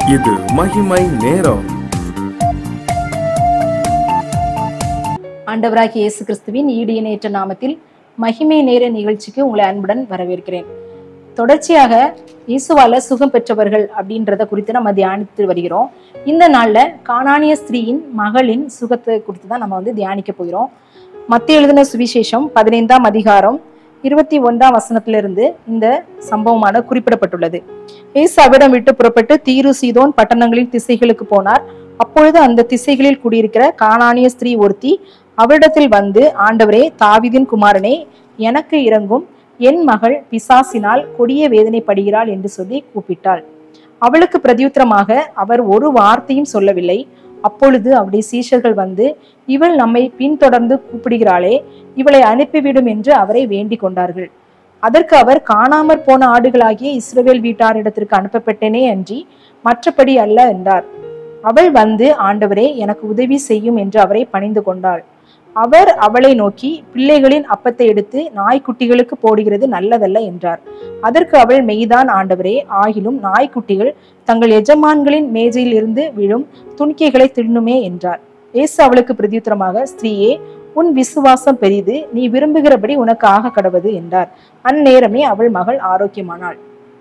இது மகிமை நேரம் ஆண்டவராகிய இயேசு கிறிஸ்துவின் ஈடு இணையற்ற நாமத்தில் மகிமை நேர நிகழ்ச்சிக்கு உங்களை அன்புடன் வரவேற்கிறேன் தொடர்ச்சியாக இயேசுவால சுகம் பெற்றவர்கள் அப்படின்றத குறித்து நம்ம தியானித்து வருகிறோம் இந்த நாள்ல கானானிய ஸ்திரீயின் மகளின் சுகத்தை குறித்து தான் நம்ம வந்து தியானிக்க போகிறோம் மத்திய எழுதின சுவிசேஷம் பதினைந்தாம் அதிகாரம் இருபத்தி ஒன்றாம் வசனத்திலிருந்து இந்த சம்பவமான குறிப்பிடப்பட்டுள்ளது இயேசு அவிடம் விட்டு புறப்பட்டு தீரு சீதோன் பட்டணங்களின் திசைகளுக்கு போனார் அப்பொழுது அந்த திசைகளில் குடியிருக்கிற கானானிய ஸ்திரீ ஒருத்தி அவரிடத்தில் வந்து ஆண்டவரே தாவீதின் குமாரனே எனக்கு இறங்கும் என் மகள் பிசாசினால் கொடிய வேதனைப்படுகிறாள் என்று சொல்லி கூப்பிட்டாள் அவளுக்கு பிரதியுத்தரமாக அவர் ஒரு வார்த்தையும் சொல்லவில்லை அப்பொழுது அவருடைய சீஷர்கள் வந்து இவள் நம்மை பின்தொடர்ந்து கூப்பிடுகிறாளே இவளை அனுப்பிவிடும் என்று அவரை வேண்டிக் கொண்டார்கள் அதற்கு அவர் காணாமற் போன ஆடுகளாகிய இஸ்ரவேல் வீட்டாரிடத்திற்கு அனுப்பப்பட்டேனே அன்றி மற்றபடி அல்ல என்றார் அவள் வந்து ஆண்டவரே எனக்கு உதவி செய்யும் என்று அவரை பணிந்து கொண்டாள் அவர் அவளை நோக்கி பிள்ளைகளின் அப்பத்தை எடுத்து நாய்க்குட்டிகளுக்கு போடுகிறது நல்லதல்ல என்றார் அதற்கு அவள் மெய்தான் ஆண்டவரே ஆகிலும் நாய்க்குட்டிகள் தங்கள் எஜமான்களின் மேஜையில் இருந்து விழும் துணிக்கைகளை தின்னுமே என்றார் இயேசு அவளுக்கு பிரதியுத்தரமாக ஸ்திரீயே உன் விசுவாசம் பெரிது நீ விரும்புகிறபடி உனக்கு ஆக கடவது என்றார் அந்நேரமே அவள் மகள் ஆரோக்கியமானாள்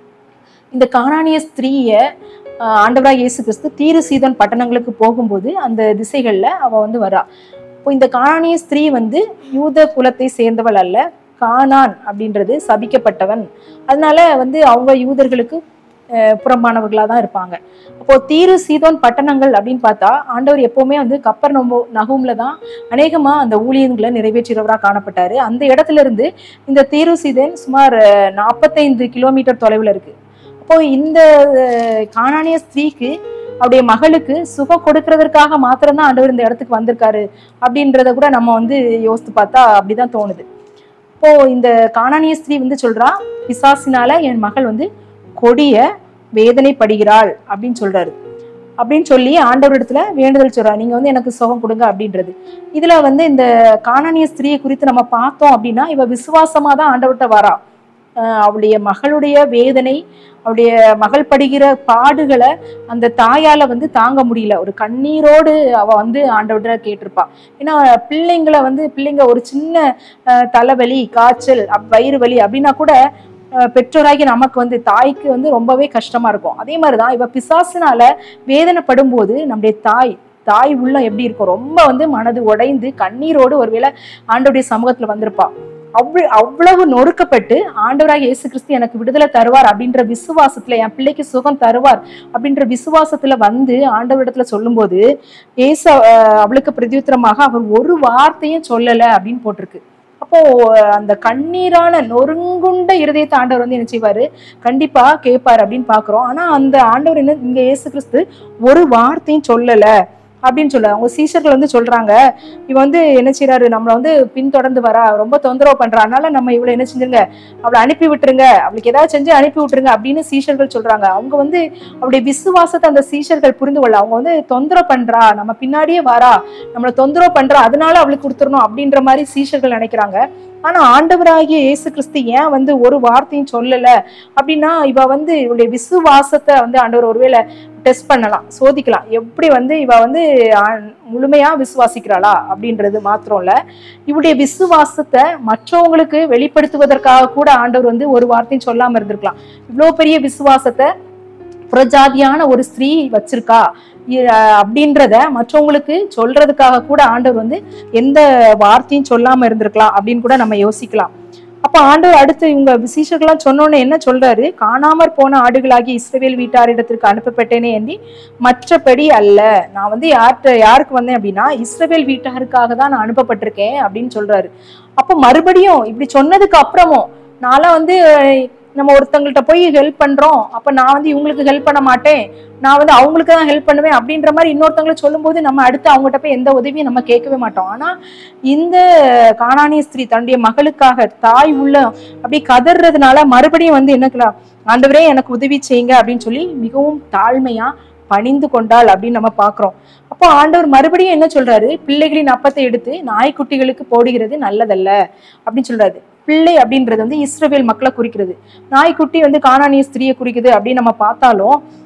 இந்த காணானிய ஸ்திரீய ஆஹ், ஆண்டவராய் இயேசு கிறிஸ்து தீரு சீதன் பட்டணங்களுக்கு போகும்போது அந்த திசைகள்ல அவ வந்து வரா இப்போ இந்த காணானிய ஸ்திரீ வந்து யூத குலத்தை சேர்ந்தவள் அல்ல கானான் அப்படின்றது சபிக்கப்பட்டவன் அதனால வந்து அவங்க யூதர்களுக்கு அஹ், புறம்பானவர்களா தான் இருப்பாங்க அப்போ தீரு சீதோன் பட்டணங்கள் அப்படின்னு பார்த்தா ஆண்டவர் எப்பவுமே வந்து கப்பர் நொம்போ நகூம்ல தான் அநேகமா அந்த ஊழியங்களை நிறைவேற்றுகிறவரா காணப்பட்டாரு அந்த இடத்துல இருந்து இந்த தீரு சீதன் சுமார் நாற்பத்தைந்து கிலோமீட்டர் தொலைவில் இருக்கு அப்போ இந்த அஹ், கானானிய ஸ்திரீக்கு அவருடைய மகளுக்கு சுகம் கொடுக்கறதற்காக மாத்திரம்தான் ஆண்டவர் இந்த இடத்துக்கு வந்திருக்காரு அப்படின்றத கூட நம்ம வந்து யோசித்து பார்த்தா அப்படிதான் தோணுது இப்போ இந்த கானானிய ஸ்திரீ வந்து சொல்றா பிசாசினால என் மகள் வந்து கொடிய வேதனைப்படுகிறாள் அப்படின்னு சொல்றாரு அப்படின்னு சொல்லி ஆண்டவரிடத்துல வேண்டுதல் சொல்றா நீங்க வந்து எனக்கு சுகம் கொடுங்க அப்படின்றது இதுல வந்து இந்த கானானிய ஸ்திரீயை குறித்து நம்ம பார்த்தோம் அப்படின்னா இவ விசுவாசமா தான் ஆண்டவர்கிட்ட வரா அஹ் அவளுடைய மகளுடைய வேதனை அவளுடைய மகள் படுகிற பாடுகளை அந்த தாயால வந்து தாங்க முடியல ஒரு கண்ணீரோடு அவ வந்து ஆண்டவர்கிட்ட கேட்டிருப்பா ஏன்னா பிள்ளைங்களை வந்து பிள்ளைங்க ஒரு சின்ன அஹ், தலைவலி காய்ச்சல் அப்- வயிறு வலி அப்படின்னா கூட அஹ், பெற்றோராகி நமக்கு வந்து தாய்க்கு வந்து ரொம்பவே கஷ்டமா இருக்கும் அதே மாதிரிதான் இவ பிசாசுனால வேதனைப்படும் போது நம்முடைய தாய் தாய் உள்ளம் எப்படி இருக்கும் ரொம்ப வந்து மனது உடைந்து கண்ணீரோடு ஒருவேளை ஆண்டவருடைய சமூகத்துல வந்திருப்பா அவ்வளவு அவ்வளவு நொறுக்கப்பட்டு ஆண்டவராக இயேசு கிறிஸ்து எனக்கு விடுதலை தருவார் அப்படின்ற விசுவாசத்துல என் பிள்ளைக்கு சுகம் தருவார் அப்படின்ற விசுவாசத்துல வந்து ஆண்டவரிடத்துல சொல்லும்போது இயேசு அஹ், அவளுக்கு பிரதியுத்தரமாக அவர் ஒரு வார்த்தையும் சொல்லல அப்படின்னு போட்டிருக்கு அப்போ அஹ், அந்த கண்ணீரான நொறுங்குண்ட இருதயத்தை ஆண்டவர் வந்து என்ன செய்வாரு கண்டிப்பா கேட்பாரு அப்படின்னு பாக்குறோம் ஆனா அந்த ஆண்டவர் என்ன இங்க இயேசு கிறிஸ்து ஒரு வார்த்தையும் சொல்லல அப்படின்னு சொல்ல அவங்க சீஷர்கள் வந்து சொல்றாங்க இவன் வந்து என்ன செய்றாரு நம்மளை வந்து பின்தொடர்ந்து வரா ரொம்ப தொந்தரவு பண்றா அதனால நம்ம இவளை என்ன செஞ்சிருங்க அவளை அனுப்பி விட்டுருங்க அவளுக்கு ஏதாவது செஞ்சு அனுப்பி விட்டுருங்க அப்படின்னு சீஷர்கள் சொல்றாங்க அவங்க வந்து அவருடைய விசுவாசத்தை அந்த சீஷர்கள் புரிந்து கொள்ள அவங்க வந்து தொந்தரவு பண்றா நம்ம பின்னாடியே வரா நம்மளை தொந்தரவு பண்றா அதனால அவளுக்கு கொடுத்துடணும் அப்படின்ற மாதிரி சீஷர்கள் நினைக்கிறாங்க ஆனா ஆண்டவராகிய இயேசு கிறிஸ்து ஏன் வந்து ஒரு வார்த்தையும் சொல்லல அப்படின்னா இவ வந்து இவளுடைய விசுவாசத்தை வந்து ஆண்டவர் ஒருவேளை டெஸ்ட் பண்ணலாம் சோதிக்கலாம் எப்படி வந்து இவ வந்து ஆ- முழுமையா விசுவாசிக்கிறாளா அப்படின்றது மாத்திரம் இல்ல இவளுடைய விசுவாசத்தை மற்றவங்களுக்கு வெளிப்படுத்துவதற்காக கூட ஆண்டவர் வந்து ஒரு வார்த்தையும் சொல்லாம இருந்திருக்கலாம் இவ்வளவு பெரிய விசுவாசத்தை புறஜாதியான ஒரு ஸ்திரீ வச்சிருக்கா இ- அஹ் அப்படின்றத மற்றவங்களுக்கு சொல்றதுக்காக கூட ஆண்டவர் வந்து எந்த வார்த்தையும் சொல்லாம இருந்திருக்கலாம் அப்படின்னு கூட நம்ம யோசிக்கலாம் அப்ப ஆண்டவர் அடுத்து இவங்க விசேஷர்கள்லாம் சொன்னோன்னே என்ன சொல்றாரு காணாமற் போன ஆடுகளாகி இஸ்ரவேல் வீட்டாரிடத்திற்கு அனுப்பப்பட்டேனே என்று மற்றபடி அல்ல நான் வந்து யார்கிட்ட யாருக்கு வந்தேன் அப்படின்னா இஸ்ரவேல் வீட்டாருக்காக தான் நான் அனுப்பப்பட்டிருக்கேன் அப்படின்னு சொல்றாரு அப்போ மறுபடியும் இப்படி சொன்னதுக்கு அப்புறமும் நான்லாம் வந்து அஹ், நம்ம ஒருத்தங்கள்ட்ட போய் ஹெல்ப் பண்றோம் அப்ப நான் வந்து இவங்களுக்கு ஹெல்ப் பண்ண மாட்டேன் நான் வந்து அவங்களுக்கு தான் ஹெல்ப் பண்ணுவேன் அப்படின்ற மாதிரி இன்னொருத்தங்களை சொல்லும்போது நம்ம அடுத்து அவங்ககிட்ட போய் எந்த உதவியும் நம்ம கேட்கவே மாட்டோம் ஆனா இந்த காணானிய ஸ்திரீ தன்னுடைய மகளுக்காக தாய் உள்ள அப்படி கதறதுனால மறுபடியும் வந்து என்னக்கலாம் ஆண்டவரே எனக்கு உதவி செய்யுங்க அப்படின்னு சொல்லி மிகவும் தாழ்மையா பணிந்து கொண்டாள் அப்படின்னு நம்ம பாக்குறோம் அப்போ ஆண்டவர் மறுபடியும் என்ன சொல்றாரு பிள்ளைகளின் அப்பத்தை எடுத்து நாய்க்குட்டிகளுக்கு போடுகிறது நல்லதல்ல அப்படின்னு சொல்றாரு பிள்ளை அப்படின்றது வந்து இஸ்ரவேல் மக்களை குறிக்கிறது நாய்க்குட்டி வந்து காணானிய ஸ்திரியை குறிக்குது அப்படின்னு நம்ம பார்த்தாலும்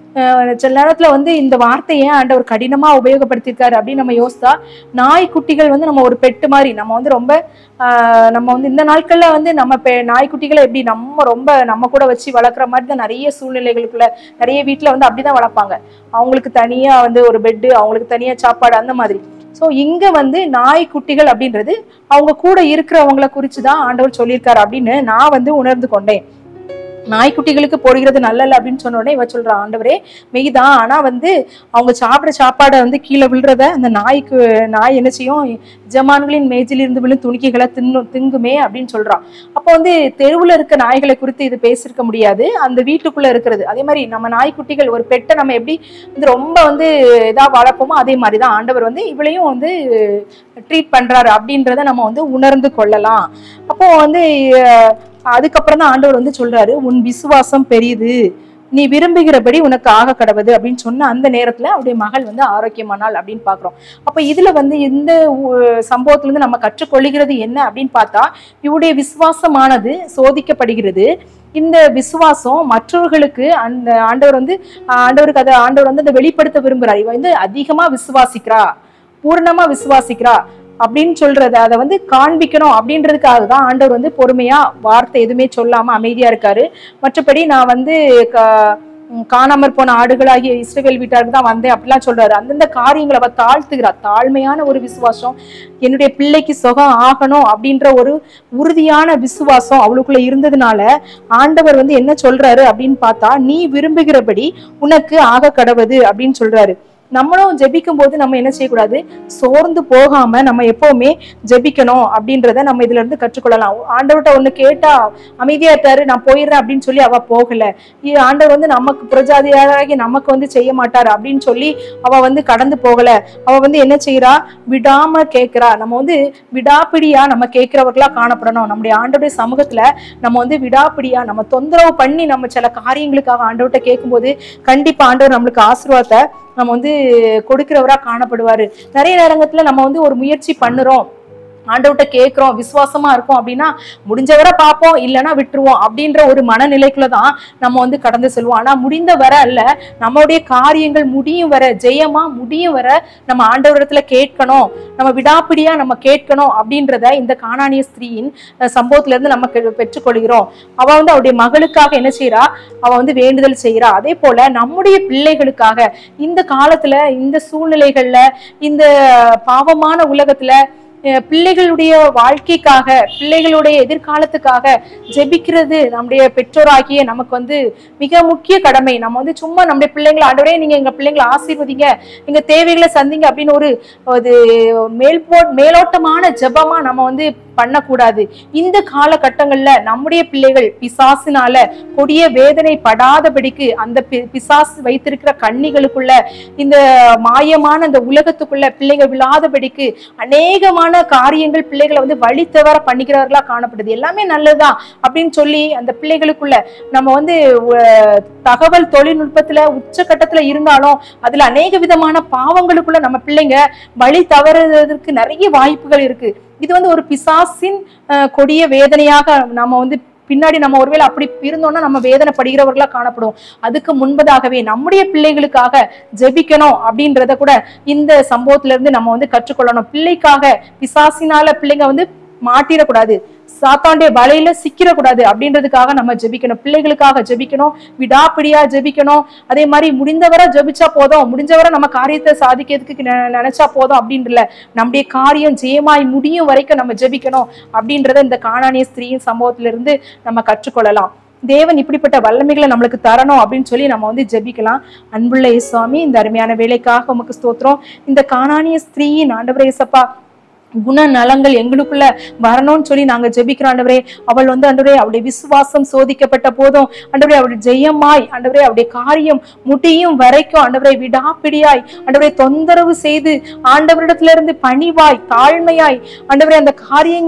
அஹ் சில நேரத்துல வந்து இந்த வார்த்தையை ஏன் ஆண்டவர் கடினமா உபயோகப்படுத்தியிருக்காரு அப்படின்னு நம்ம யோசித்தா நாய்க்குட்டிகள் வந்து நம்ம ஒரு பெட்டு மாதிரி நம்ம வந்து ரொம்ப ஆஹ் நம்ம வந்து இந்த நாட்கள்ல வந்து நம்ம பெ- நாய்க்குட்டிகளை எப்படி நம்ம ரொம்ப நம்ம கூட வச்சு வளர்க்குற மாதிரி தான் நிறைய சூழ்நிலைகளுக்குள்ள நிறைய வீட்ல வந்து அப்படிதான் வளர்ப்பாங்க அவங்களுக்கு தனியா வந்து ஒரு பெட்டு அவங்களுக்கு தனியா சாப்பாடு அந்த மாதிரி ஸோ இங்க வந்து நாய்க்குட்டிகள் அப்படின்றது அவங்க கூட இருக்கிறவங்கள குறித்து தான் ஆண்டவர் சொல்லியிருக்காரு அப்படின்னு நான் வந்து உணர்ந்து கொண்டேன் நாய்க்குட்டிகளுக்கு போடுகிறது நல்லல அப்படின்னு சொன்ன உடனே இவ சொல்றா ஆண்டவரே மெய்தான் ஆனா வந்து அவங்க சாப்பிட்ற சாப்பாடை வந்து கீழே விழுறத அந்த நாய்க்கு நாய் என்ன செய்யும் ஜமான்களின் மேஜிலிருந்து விழும் துணிக்கைகளை தின்னு திங்குமே அப்படின்னு சொல்றான் அப்போ வந்து தெருவுல இருக்க நாய்களை குறித்து இது பேசியிருக்க முடியாது அந்த வீட்டுக்குள்ள இருக்கிறது அதே மாதிரி நம்ம நாய்க்குட்டிகள் ஒரு பெட்டை நம்ம எப்படி வந்து ரொம்ப வந்து இதா வளர்ப்போமோ அதே மாதிரி தான் ஆண்டவர் வந்து இவளையும் வந்து ட்ரீட் பண்றாரு அப்படின்றத நம்ம வந்து உணர்ந்து கொள்ளலாம் அப்போ வந்து அஹ், அதுக்கப்புறம் தான் ஆண்டவர் வந்து சொல்றாரு உன் விசுவாசம் பெரியது நீ விரும்புகிறபடி உனக்கு ஆக கடவுது அப்படின்னு சொன்ன அந்த நேரத்துல அவருடைய மகள் வந்து ஆரோக்கியமானாள் அப்படின்னு பாக்குறோம் அப்ப இதுல வந்து இந்த உ- சம்பவத்துல இருந்து நம்ம கற்றுக்கொள்ளுகிறது என்ன அப்படின்னு பார்த்தா இவருடைய விசுவாசமானது சோதிக்கப்படுகிறது இந்த விசுவாசம் மற்றவர்களுக்கு அந்த ஆண்டவர் வந்து ஆஹ் ஆண்டவருக்கு அதை ஆண்டவர் வந்து அதை வெளிப்படுத்த விரும்புறார் இவ வந்து அதிகமா விசுவாசிக்கிறா பூரணமா விசுவாசிக்கிறா அப்படின்னு சொல்றத அதை வந்து காண்பிக்கணும் அப்படின்றதுக்காக தான் ஆண்டவர் வந்து பொறுமையா வார்த்தை எதுவுமே சொல்லாம அமைதியா இருக்காரு மற்றபடி நான் வந்து கா- ம், காணாமற் போன ஆடுகளாகிய இஸ்ரவேல் வீட்டாருக்கு தான் வந்தேன் அப்படிலாம் சொல்றாரு அந்தந்த காரியங்களை அவ தாழ்த்துகிறா தாழ்மையான ஒரு விசுவாசம் என்னுடைய பிள்ளைக்கு சுகம் ஆகணும் அப்படின்ற ஒரு உறுதியான விசுவாசம் அவளுக்குள்ள இருந்ததுனால ஆண்டவர் வந்து என்ன சொல்றாரு அப்படின்னு பார்த்தா நீ விரும்புகிறபடி உனக்கு ஆக கடவுது அப்படின்னு சொல்றாரு நம்மளும் ஜெபிக்கும் போது நம்ம என்ன செய்யக்கூடாது சோர்ந்து போகாம நம்ம எப்பவுமே ஜெபிக்கணும் அப்படின்றத நம்ம இதுல இருந்து கற்றுக்கொள்ளலாம் ஆண்டவர்கிட்ட ஒண்ணு கேட்டா அமைதியா இருக்காரு நான் போயிடுறேன் அப்படின்னு சொல்லி அவ போகல இ- ஆண்டவர் வந்து நமக்கு பிரஜாதியாகி நமக்கு வந்து செய்ய மாட்டாரு அப்படின்னு சொல்லி அவ வந்து கடந்து போகல அவ வந்து என்ன செய்யறா விடாம கேட்கிறா நம்ம வந்து விடாப்பிடியா நம்ம கேட்கிறவர்களா காணப்படணும் நம்முடைய ஆண்டோடைய சமூகத்துல நம்ம வந்து விடாப்பிடியா நம்ம தொந்தரவு பண்ணி நம்ம சில காரியங்களுக்காக ஆண்டவர்கிட்ட கேட்கும்போது கண்டிப்பா ஆண்டவர் நம்மளுக்கு ஆசீர்வாதத்தை நம்ம வந்து கொடுக்கிறவரா காணப்படுவாரு நிறைய நேரங்கத்துல நம்ம வந்து ஒரு முயற்சி பண்ணுறோம் ஆண்டவர்கிட்ட கேட்குறோம் விசுவாசமா இருக்கோம் அப்படின்னா முடிஞ்சவரை பார்ப்போம் இல்லைன்னா விட்டுருவோம் அப்படின்ற ஒரு மனநிலைக்குள்ள தான் நம்ம வந்து கடந்து செல்வோம் ஆனா முடிந்த வர அல்ல நம்மளுடைய காரியங்கள் முடியும் வர ஜெயமா முடியும் வர நம்ம ஆண்டவரிடத்துல கேட்கணும் நம்ம விடாப்பிடியா நம்ம கேட்கணும் அப்படின்றத இந்த காணானிய ஸ்திரீயின் அஹ், சம்பவத்துல இருந்து நம்ம பெ- பெற்றுக்கொள்கிறோம் அவ வந்து அவருடைய மகளுக்காக என்ன செய்றா அவ வந்து வேண்டுதல் செய்றா அதே போல நம்முடைய பிள்ளைகளுக்காக இந்த காலத்துல இந்த சூழ்நிலைகள்ல இந்த பாவமான உலகத்துல அஹ், பிள்ளைகளுடைய வாழ்க்கைக்காக பிள்ளைகளுடைய எதிர்காலத்துக்காக ஜெபிக்கிறது நம்முடைய பெற்றோராகிய நமக்கு வந்து மிக முக்கிய கடமை நம்ம வந்து சும்மா நம்முடைய பிள்ளைங்களை ஆண்டவரே நீங்க எங்க பிள்ளைங்களை ஆசீர்வதிங்க எங்க தேவைகளை சந்திங்க அப்படின்னு ஒரு அது மேல்போ மேலோட்டமான ஜெபமா நம்ம வந்து பண்ணக்கூடாது இந்த காலகட்டங்கள்ல நம்முடைய பிள்ளைகள் பிசாசினால கொடிய வேதனை படாதபடிக்கு அந்த பி- பிசாசு வைத்திருக்கிற கண்ணிகளுக்குள்ள இந்த மாயமான இந்த உலகத்துக்குள்ள பிள்ளைகள் விழாதபடிக்கு அநேகமான காரியங்கள் பிள்ளைகளை வந்து வழி தவற பண்ணிக்கிறவர்களா காணப்படுது எல்லாமே நல்லதுதான் அப்படின்னு சொல்லி அந்த பிள்ளைகளுக்குள்ள நம்ம வந்து அஹ், தகவல் தொழில்நுட்பத்துல உச்சகட்டத்துல இருந்தாலும் அதுல அநேக விதமான பாவங்களுக்குள்ள நம்ம பிள்ளைங்க வழி தவறுவதற்கு நிறைய வாய்ப்புகள் இருக்கு இது வந்து ஒரு பிசாசின் அஹ், கொடிய வேதனையாக நம்ம வந்து பின்னாடி நம்ம ஒருவேளை அப்படி இருந்தோம்னா நம்ம வேதனைப்படுகிறவர்களா காணப்படுவோம் அதுக்கு முன்பதாகவே நம்முடைய பிள்ளைகளுக்காக ஜெபிக்கணும் அப்படின்றத கூட இந்த சம்பவத்துல இருந்து நம்ம வந்து கற்றுக்கொள்ளணும் பிள்ளைக்காக பிசாசினால பிள்ளைங்க வந்து மாட்டிடக்கூடாது சாத்தாண்டிய வலையில சிக்கிடக்கூடாது அப்படின்றதுக்காக நம்ம ஜெபிக்கணும் பிள்ளைகளுக்காக ஜெபிக்கணும் விடாப்பிடியா ஜெபிக்கணும் அதே மாதிரி முடிந்தவரை ஜெபிச்சா போதும் முடிஞ்சவரை நம்ம காரியத்தை சாதிக்கிறதுக்கு நெ- நினைச்சா போதும் அப்படின்றல நம்முடைய காரியம் ஜெயமாய் முடியும் வரைக்கும் நம்ம ஜெபிக்கணும் அப்படின்றத இந்த காணானிய ஸ்திரீயின் சம்பவத்திலிருந்து நம்ம கற்றுக்கொள்ளலாம் தேவன் இப்படிப்பட்ட வல்லமைகளை நம்மளுக்கு தரணும் அப்படின்னு சொல்லி நம்ம வந்து ஜெபிக்கலாம் அன்புள்ள இயேசுவாமி இந்த அருமையான வேலைக்காக உமக்கு ஸ்தோத்திரம் இந்த காணானிய ஸ்திரீயின் ஆண்டவரே இயேசப்பா குண நலங்கள் எங்களுக்குள்ள வரணும்னு சொல்லி நாங்க ஜெபிக்கிறோம் ஆண்டவரே அவள் வந்து ஆண்டவரே அவருடைய விசுவாசம் சோதிக்கப்பட்ட போதும் ஆண்டவரே அவருடைய ஜெயமாய் ஆண்டவரே அவருடைய காரியம் முடியும் வரைக்கும் ஆண்டவரை விடாப்பிடியாய் ஆண்டவரை தொந்தரவு செய்து ஆண்டவரிடத்துல இருந்து பணிவாய் தாழ்மையாய் ஆண்டவரே அந்த காரியங்களை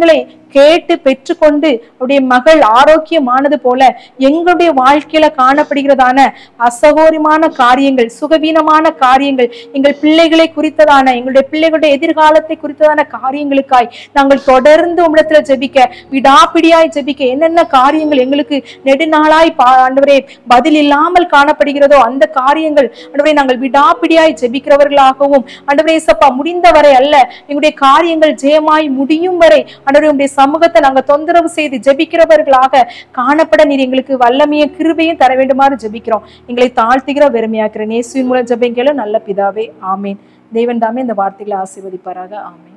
கேட்டு பெற்றுக்கொண்டு அவருடைய மகள் ஆரோக்கியமானது போல எங்களுடைய வாழ்க்கையில காணப்படுகிறதான அசகோரியமான காரியங்கள் சுகவீனமான காரியங்கள் எங்கள் பிள்ளைகளை குறித்ததான எங்களுடைய பிள்ளைகளுடைய எதிர்காலத்தை குறித்ததான காரியங்களுக்காய் நாங்கள் தொடர்ந்து உம்மிடத்துல ஜெபிக்க விடாப்பிடியாய் ஜெபிக்க என்னென்ன காரியங்கள் எங்களுக்கு நெடுநாளாய் பா- ஆண்டவரே பதில் இல்லாமல் காணப்படுகிறதோ அந்த காரியங்கள் ஆண்டவரே நாங்கள் விடாப்பிடியாய் ஜெபிக்கிறவர்களாகவும் ஆண்டவரே சப்பா முடிந்தவரை அல்ல எங்களுடைய காரியங்கள் ஜெயமாய் முடியும் வரை ஆண்டவரே உங்களுடைய சமூகத்தை நாங்கள் தொந்தரவு செய்து ஜெபிக்கிறவர்களாக காணப்பட நீர் எங்களுக்கு வல்லமையும் கிருபையும் தர வேண்டுமாறு ஜெபிக்கிறோம் எங்களை தாழ்த்துகிற வெறுமையாக்குற நேசுவின் மூலம் ஜெபிங்களும் நல்ல பிதாவே ஆமீன் தேவன் தாமே இந்த வார்த்தைகளை ஆசீர்வதிப்பாராக ஆமீன்